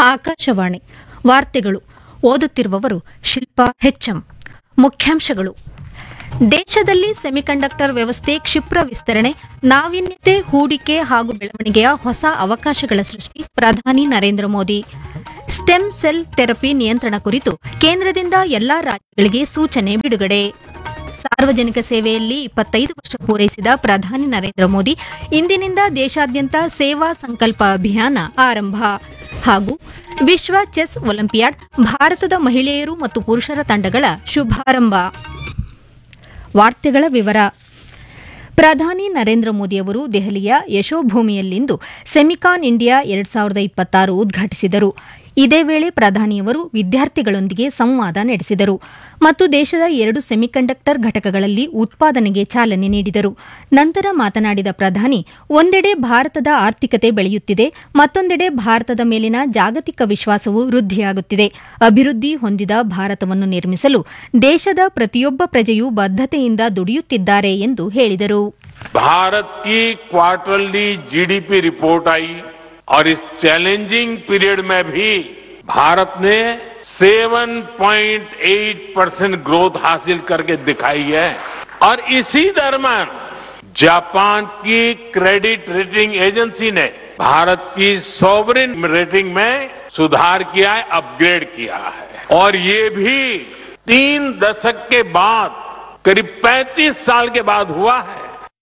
ಆಕಾಶವಾಣಿ ವಾರ್ತೆಗಳು ಓದುತ್ತಿರುವವರು ಶಿಲ್ಪಾ ಹೆಚ್ಎಂ ಮುಖ್ಯಾಂಶಗಳು ದೇಶದಲ್ಲಿ ಸೆಮಿಕಂಡಕ್ಟರ್ ವ್ಯವಸ್ಥೆ ಕ್ಷಿಪ್ರ ವಿಸ್ತರಣೆ ನಾವೀನ್ಯತೆ ಹೂಡಿಕೆ ಹಾಗೂ ಬೆಳವಣಿಗೆಯ ಹೊಸ ಅವಕಾಶಗಳ ಸೃಷ್ಟಿ ಪ್ರಧಾನಿ Narendra Modi stem cell therapy ನಿಯಂತ್ರಣ ಕುರಿತು ಕೇಂದ್ರದಿಂದ ಎಲ್ಲಾ ರಾಜ್ಯಗಳಿಗೆ ಸೂಚನೆ ಬಿಡುಗಡೆ ಸಾರ್ವಜನಿಕ ಸೇವೆಯಲ್ಲಿ ಇಪ್ಪತ್ತೈದು ವರ್ಷ ಪೂರೈಸಿದ ಪ್ರಧಾನಿ ನರೇಂದ್ರ ಮೋದಿ ಇಂದಿನಿಂದ ದೇಶಾದ್ಯಂತ ಸೇವಾ ಸಂಕಲ್ಪ ಅಭಿಯಾನ ಆರಂಭ ಹಾಗೂ ವಿಶ್ವ ಚೆಸ್ ಒಲಿಂಪಿಯಾಡ್ ಭಾರತದ ಮಹಿಳೆಯರು ಮತ್ತು ಪುರುಷರ ತಂಡಗಳ ಶುಭಾರಂಭ ವಾರ್ತೆಗಳ ವಿವರ ಪ್ರಧಾನಿ ನರೇಂದ್ರ ಮೋದಿಯವರು ದೆಹಲಿಯ ಯಶೋಭೂಮಿಯಲ್ಲಿಂದು ಸೆಮಿಕಾನ್ ಇಂಡಿಯಾ ಎರಡ್ ಸಾವಿರದ ಇಪ್ಪತ್ತಾರು ಉದ್ಘಾಟಿಸಿದರು ಇದೇ ವೇಳೆ ಪ್ರಧಾನಿಯವರು ವಿದ್ಯಾರ್ಥಿಗಳೊಂದಿಗೆ ಸಂವಾದ ನಡೆಸಿದರು ಮತ್ತು ದೇಶದ ಎರಡು ಸೆಮಿಕಂಡಕ್ಟರ್ ಘಟಕಗಳಲ್ಲಿ ಉತ್ಪಾದನೆಗೆ ಚಾಲನೆ ನೀಡಿದರು ನಂತರ ಮಾತನಾಡಿದ ಪ್ರಧಾನಿ ಒಂದೆಡೆ ಭಾರತದ ಆರ್ಥಿಕತೆ ಬೆಳೆಯುತ್ತಿದೆ ಮತ್ತೊಂದೆಡೆ ಭಾರತದ ಮೇಲಿನ ಜಾಗತಿಕ ವಿಶ್ವಾಸವು ವೃದ್ಧಿಯಾಗುತ್ತಿದೆ ಅಭಿವೃದ್ಧಿ ಹೊಂದಿದ ಭಾರತವನ್ನು ನಿರ್ಮಿಸಲು ದೇಶದ ಪ್ರತಿಯೊಬ್ಬ ಪ್ರಜೆಯೂ ಬದ್ಧತೆಯಿಂದ ದುಡಿಯುತ್ತಿದ್ದಾರೆ ಎಂದು ಹೇಳಿದರು भारत की क्वार्टरली जीडीपी रिपोर्ट आई और इस चैलेंजिंग पीरियड में भी भारत ने 7.8 परसेंट ग्रोथ हासिल करके दिखाई है और इसी दरम्यान जापान की क्रेडिट रेटिंग एजेंसी ने भारत की सॉवरिन रेटिंग में सुधार किया है अपग्रेड किया है और ये भी तीन दशक के बाद करीब 35 साल के बाद हुआ है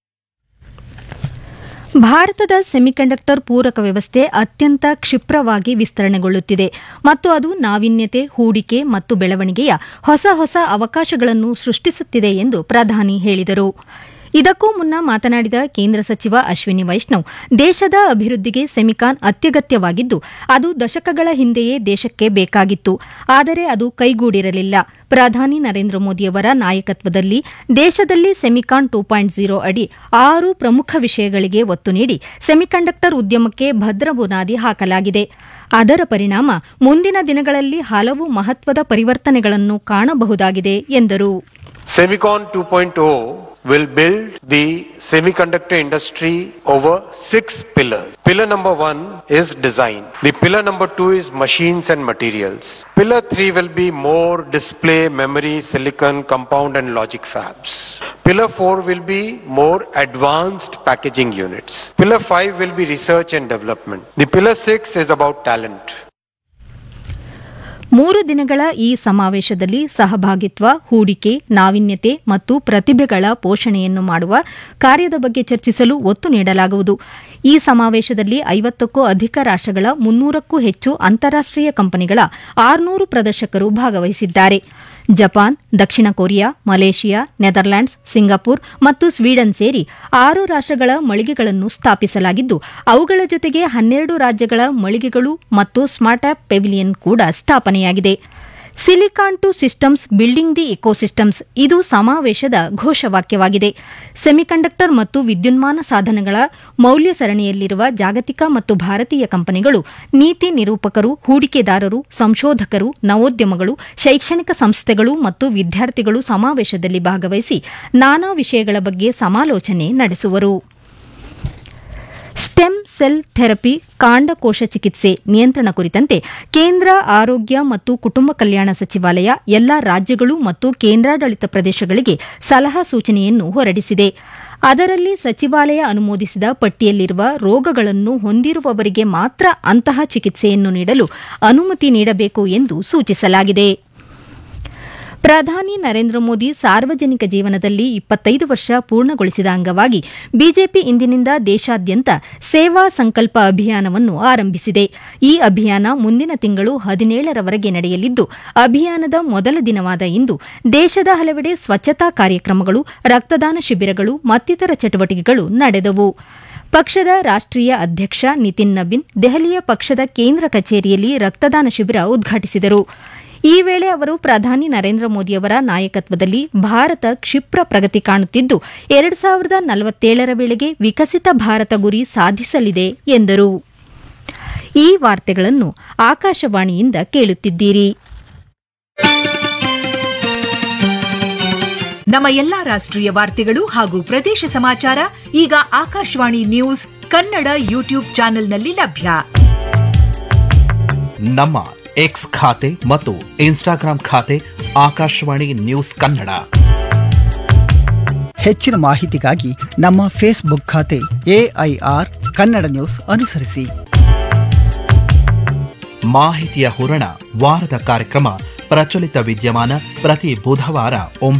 ಭಾರತದ ಸೆಮಿಕಂಡಕ್ಟರ್ ಪೂರಕ ವ್ಯವಸ್ಥೆ ಅತ್ಯಂತ ಕ್ಷಿಪ್ರವಾಗಿ ವಿಸ್ತರಣೆಗೊಳ್ಳುತ್ತಿದೆ ಮತ್ತು ಅದು ನಾವೀನ್ಯತೆ ಹೂಡಿಕೆ ಮತ್ತು ಬೆಳವಣಿಗೆಯ ಹೊಸ ಹೊಸ ಅವಕಾಶಗಳನ್ನು ಸೃಷ್ಟಿಸುತ್ತಿದೆ ಎಂದು ಪ್ರಧಾನಿ ಹೇಳಿದರು ಇದಕ್ಕೂ ಮುನ್ನ ಮಾತನಾಡಿದ ಕೇಂದ್ರ ಸಚಿವ ಅಶ್ವಿನಿ ವೈಷ್ಣವ್ ದೇಶದ ಅಭಿವೃದ್ಧಿಗೆ ಸೆಮಿಕಾನ್ ಅತ್ಯಗತ್ಯವಾಗಿದ್ದು ಅದು ದಶಕಗಳ ಹಿಂದೆಯೇ ದೇಶಕ್ಕೆ ಬೇಕಾಗಿತ್ತು ಆದರೆ ಅದು ಕೈಗೂಡಿರಲಿಲ್ಲ ಪ್ರಧಾನಿ ನರೇಂದ್ರ ಮೋದಿಯವರ ನಾಯಕತ್ವದಲ್ಲಿ ದೇಶದಲ್ಲಿ ಸೆಮಿಕಾನ್ ಟೂ ಪಾಯಿಂಟ್ ಝೀರೋ ಅಡಿ ಆರು ಪ್ರಮುಖ ವಿಷಯಗಳಿಗೆ ಒತ್ತು ನೀಡಿ ಸೆಮಿಕಂಡಕ್ಟರ್ ಉದ್ಯಮಕ್ಕೆ ಭದ್ರ ಬುನಾದಿ ಹಾಕಲಾಗಿದೆ ಅದರ ಪರಿಣಾಮ ಮುಂದಿನ ದಿನಗಳಲ್ಲಿ ಹಲವು ಮಹತ್ವದ ಪರಿವರ್ತನೆಗಳನ್ನು ಕಾಣಬಹುದಾಗಿದೆ ಎಂದರು Semicon 2.0 will build the semiconductor industry over six pillars. Pillar number one is design. The pillar number two is machines and materials. Pillar three will be more display, memory, silicon, compound and logic fabs. Pillar four will be more advanced packaging units. Pillar five will be research and development. The pillar six is about talent. ಮೂರು ದಿನಗಳ ಈ ಸಮಾವೇಶದಲ್ಲಿ ಸಹಭಾಗಿತ್ವ ಹೂಡಿಕೆ ನಾವೀನ್ಯತೆ ಮತ್ತು ಪ್ರತಿಭೆಗಳ ಪೋಷಣೆಯನ್ನು ಮಾಡುವ ಕಾರ್ಯದ ಬಗ್ಗೆ ಚರ್ಚಿಸಲು ಒತ್ತು ನೀಡಲಾಗುವುದು ಈ ಸಮಾವೇಶದಲ್ಲಿ ಐವತ್ತಕ್ಕೂ ಅಧಿಕ ರಾಷ್ಟಗಳ ಮುನ್ನೂರಕ್ಕೂ ಹೆಚ್ಚು ಅಂತಾರಾಷ್ಟೀಯ ಕಂಪನಿಗಳ ಆರುನೂರು ಪ್ರದರ್ಶಕರು ಭಾಗವಹಿಸಿದ್ದಾರೆ ಜಪಾನ್ ದಕ್ಷಿಣ ಕೊರಿಯಾ ಮಲೇಷಿಯಾ ನೆದರ್ಲ್ಯಾಂಡ್ಸ್ ಸಿಂಗಾಪುರ್ ಮತ್ತು ಸ್ವೀಡನ್ ಸೇರಿ ಆರು ರಾಷ್ಟಗಳ ಮಳಿಗೆಗಳನ್ನು ಸ್ಥಾಪಿಸಲಾಗಿದ್ದು ಅವುಗಳ ಜೊತೆಗೆ ಹನ್ನೆರಡು ರಾಜ್ಯಗಳ ಮಳಿಗೆಗಳು ಮತ್ತು ಸ್ಮಾರ್ಟ್ ಆಪ್ ಪೆವಿಲಿಯನ್ ಕೂಡ ಸ್ಥಾಪನೆಯಾಗಿದೆ silicon to systems building the ecosystems ಇದು ಸಮಾವೇಶದ ಘೋಷವಾಕ್ಯವಾಗಿದೆ ಸೆಮಿಕಂಡಕ್ಟರ್ ಮತ್ತು ವಿದ್ಯುನ್ಮಾನ ಸಾಧನಗಳ ಮೌಲ್ಯ ಸರಣಿಯಲ್ಲಿರುವ ಜಾಗತಿಕ ಮತ್ತು ಭಾರತೀಯ ಕಂಪನಿಗಳು ನೀತಿ ನಿರೂಪಕರು ಹೂಡಿಕೆದಾರರು ಸಂಶೋಧಕರು ನವೋದ್ಯಮಗಳು ಶೈಕ್ಷಣಿಕ ಸಂಸ್ಥೆಗಳು ಮತ್ತು ವಿದ್ಯಾರ್ಥಿಗಳು ಸಮಾವೇಶದಲ್ಲಿ ಭಾಗವಹಿಸಿ ನಾನಾ ವಿಷಯಗಳ ಬಗ್ಗೆ ಸಮಾಲೋಚನೆ ನಡೆಸುವರು ಸ್ಟೆಮ್ ಸೆಲ್ ಥೆರಪಿ ಕಾಂಡಕೋಶ ಚಿಕಿತ್ಸೆ ನಿಯಂತ್ರಣ ಕುರಿತಂತೆ ಕೇಂದ್ರ ಆರೋಗ್ಯ ಮತ್ತು ಕುಟುಂಬ ಕಲ್ಯಾಣ ಸಚಿವಾಲಯ ಎಲ್ಲಾ ರಾಜ್ಯಗಳು ಮತ್ತು ಕೇಂದ್ರಾಡಳಿತ ಪ್ರದೇಶಗಳಿಗೆ ಸಲಹಾ ಸೂಚನೆಯನ್ನು ಹೊರಡಿಸಿದೆ ಅದರಲ್ಲಿ ಸಚಿವಾಲಯ ಅನುಮೋದಿಸಿದ ಪಟ್ಟಿಯಲ್ಲಿರುವ ರೋಗಗಳನ್ನು ಹೊಂದಿರುವವರಿಗೆ ಮಾತ್ರ ಅಂತಹ ಚಿಕಿತ್ಸೆಯನ್ನು ನೀಡಲು ಅನುಮತಿ ನೀಡಬೇಕು ಎಂದು ಸೂಚಿಸಲಾಗಿದೆ ಪ್ರಧಾನಿ ನರೇಂದ್ರ ಮೋದಿ ಸಾರ್ವಜನಿಕ ಜೀವನದಲ್ಲಿ ಇಪ್ಪತ್ತೈದು ವರ್ಷ ಪೂರ್ಣಗೊಳಿಸಿದ ಅಂಗವಾಗಿ ಬಿಜೆಪಿ ಇಂದಿನಿಂದ ದೇಶಾದ್ಯಂತ ಸೇವಾ ಸಂಕಲ್ಪ ಅಭಿಯಾನವನ್ನು ಆರಂಭಿಸಿದೆ ಈ ಅಭಿಯಾನ ಮುಂದಿನ ತಿಂಗಳು ಹದಿನೇಳರವರೆಗೆ ನಡೆಯಲಿದ್ದು ಅಭಿಯಾನದ ಮೊದಲ ದಿನವಾದ ಇಂದು ದೇಶದ ಹಲವೆಡೆ ಸ್ವಚ್ಛತಾ ಕಾರ್ಯಕ್ರಮಗಳು ರಕ್ತದಾನ ಶಿಬಿರಗಳು ಮತ್ತಿತರ ಚಟುವಟಿಕೆಗಳು ನಡೆದವು ಪಕ್ಷದ ರಾಷ್ಟ್ರೀಯ ಅಧ್ಯಕ್ಷ ನಿತಿನ್ ನಬಿನ್ ದೆಹಲಿಯ ಪಕ್ಷದ ಕೇಂದ್ರ ಕಚೇರಿಯಲ್ಲಿ ರಕ್ತದಾನ ಶಿಬಿರ ಉದ್ಘಾಟಿಸಿದರು ಈ ವೇಳೆ ಅವರು ಪ್ರಧಾನಿ ನರೇಂದ್ರ ಮೋದಿಯವರ ನಾಯಕತ್ವದಲ್ಲಿ ಭಾರತ ಕ್ಷಿಪ್ರ ಪ್ರಗತಿ ಕಾಣುತ್ತಿದ್ದು ಎರಡು ಸಾವಿರದ ನಲವತ್ತೇಳರ ವೇಳೆಗೆ ವಿಕಸಿತ ಭಾರತ ಗುರಿ ಸಾಧಿಸಲಿದೆ ಎಂದರು ಈ ವಾರ್ತೆಗಳನ್ನು ಆಕಾಶವಾಣಿಯಿಂದ ಕೇಳುತ್ತಿದ್ದೀರಿ ನಮ್ಮ ಎಲ್ಲಾ ರಾಷ್ಟ್ರೀಯ ವಾರ್ತೆಗಳು ಹಾಗೂ ಪ್ರದೇಶ ಸಮಾಚಾರ ಈಗ ಆಕಾಶವಾಣಿ ನ್ಯೂಸ್ ಕನ್ನಡ ಯೂಟ್ಯೂಬ್ ಚಾನೆಲ್ನಲ್ಲಿ ಲಭ್ಯ ನಮ್ಮ ಎಕ್ಸ್ ಖಾತೆ ಮತ್ತು ಇನ್ಸ್ಟಾಗ್ರಾಂ ಖಾತೆ ಆಕಾಶವಾಣಿ ನ್ಯೂಸ್ ಕನ್ನಡ ಹೆಚ್ಚಿನ ಮಾಹಿತಿಗಾಗಿ ನಮ್ಮ ಫೇಸ್ಬುಕ್ ಖಾತೆ ಎಐಆರ್ ಕನ್ನಡ ನ್ಯೂಸ್ ಅನುಸರಿಸಿ ಮಾಹಿತಿಯ ಹೂರಣ ವಾರದ ಕಾರ್ಯಕ್ರಮ ಪ್ರಚಲಿತ ವಿದ್ಯಮಾನ ಪ್ರತಿ ಬುಧವಾರ